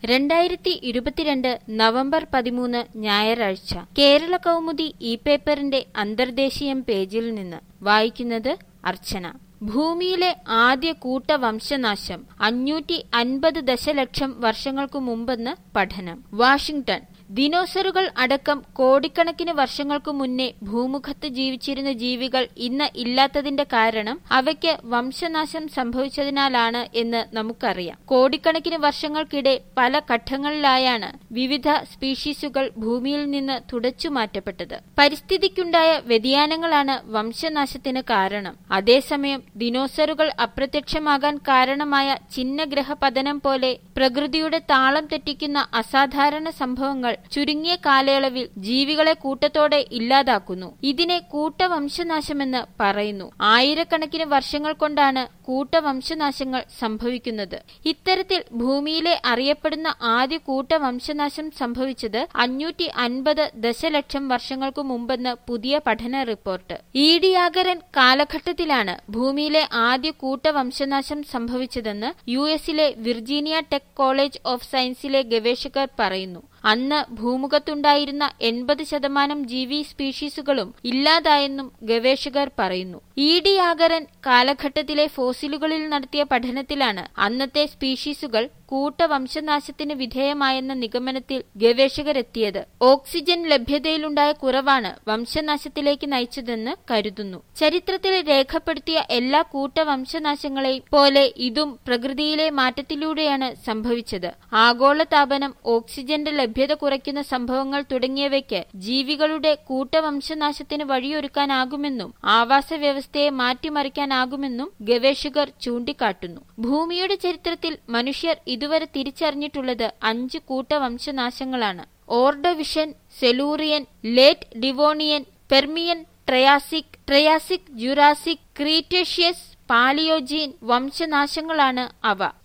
രണ്ടായിരത്തി ഇരുപത്തിരണ്ട് നവംബർ പതിമൂന്ന് ഞായറാഴ്ച കേരള കൗമുദി ഇ പേപ്പറിന്റെ അന്തർദേശീയം പേജിൽ നിന്ന് വായിക്കുന്നത് അർച്ചന ഭൂമിയിലെ ആദ്യ കൂട്ടവംശനാശം അഞ്ഞൂറ്റി അൻപത് ദശലക്ഷം വർഷങ്ങൾക്കു മുമ്പെന്ന് പഠനം വാഷിംഗ്ടൺ ദിനോസറുകൾ അടക്കം കോടിക്കണക്കിന് വർഷങ്ങൾക്കു മുന്നേ ഭൂമുഖത്ത് ജീവിച്ചിരുന്ന ജീവികൾ ഇന്ന് ഇല്ലാത്തതിന്റെ കാരണം അവയ്ക്ക് വംശനാശം സംഭവിച്ചതിനാലാണ് എന്ന് നമുക്കറിയാം കോടിക്കണക്കിന് വർഷങ്ങൾക്കിടെ പല ഘട്ടങ്ങളിലായാണ് വിവിധ സ്പീഷീസുകൾ ഭൂമിയിൽ നിന്ന് തുടച്ചു മാറ്റപ്പെട്ടത് പരിസ്ഥിതിക്കുണ്ടായ വ്യതിയാനങ്ങളാണ് വംശനാശത്തിന് കാരണം അതേസമയം ദിനോസറുകൾ അപ്രത്യക്ഷമാകാൻ കാരണമായ ചിഹ്നഗ്രഹ പതനം പോലെ പ്രകൃതിയുടെ താളം തെറ്റിക്കുന്ന അസാധാരണ സംഭവങ്ങൾ ചുരുങ്ങിയ കാലയളവിൽ ജീവികളെ കൂട്ടത്തോടെ ഇല്ലാതാക്കുന്നു ഇതിനെ കൂട്ടവംശനാശമെന്ന് പറയുന്നു ആയിരക്കണക്കിന് വർഷങ്ങൾ കൊണ്ടാണ് കൂട്ടവംശനാശങ്ങൾ സംഭവിക്കുന്നത് ഇത്തരത്തിൽ ഭൂമിയിലെ അറിയപ്പെടുന്ന ആദ്യ കൂട്ടവംശനാശം സംഭവിച്ചത് അഞ്ഞൂറ്റി അൻപത് ദശലക്ഷം വർഷങ്ങൾക്കു മുമ്പെന്ന് പുതിയ പഠന റിപ്പോർട്ട് ഈഡിയാഗരൻ കാലഘട്ടത്തിലാണ് ഭൂമിയിലെ ആദ്യ കൂട്ടവംശനാശം സംഭവിച്ചതെന്ന് യു എസിലെ വിർജീനിയ ടെക് കോളേജ് ഓഫ് സയൻസിലെ ഗവേഷകർ പറയുന്നു അന്ന് ഭൂമുഖത്തുണ്ടായിരുന്ന എൺപത് ശതമാനം ജീവി സ്പീഷീസുകളും ഇല്ലാതായെന്നും ഗവേഷകർ പറയുന്നു ഈഡിയാഗരൻ കാലഘട്ടത്തിലെ ഫോസിലുകളിൽ നടത്തിയ പഠനത്തിലാണ് അന്നത്തെ സ്പീഷീസുകൾ കൂട്ടവംശനാശത്തിന് വിധേയമായെന്ന നിഗമനത്തിൽ ഗവേഷകരെത്തിയത് ഓക്സിജൻ ലഭ്യതയിലുണ്ടായ കുറവാണ് വംശനാശത്തിലേക്ക് നയിച്ചതെന്ന് കരുതുന്നു ചരിത്രത്തിൽ രേഖപ്പെടുത്തിയ എല്ലാ കൂട്ടവംശനാശങ്ങളെയും പോലെ ഇതും പ്രകൃതിയിലെ മാറ്റത്തിലൂടെയാണ് സംഭവിച്ചത് ആഗോളതാപനം ഓക്സിജന്റെ ലഭ്യത കുറയ്ക്കുന്ന സംഭവങ്ങൾ തുടങ്ങിയവയ്ക്ക് ജീവികളുടെ കൂട്ടവംശനാശത്തിന് വഴിയൊരുക്കാനാകുമെന്നും ആവാസ വ്യവസ്ഥയെ മാറ്റിമറിക്കാനാകുമെന്നും ഗവേഷകർ ചൂണ്ടിക്കാട്ടുന്നു ഭൂമിയുടെ ചരിത്രത്തിൽ മനുഷ്യർ ഇതുവരെ തിരിച്ചറിഞ്ഞിട്ടുള്ളത് അഞ്ച് കൂട്ടവംശനാശങ്ങളാണ് Ordovician Silurian late Devonian Permian Triassic Triassic Jurassic Cretaceous Paleogene വംശനാശങ്ങളാണ് അവ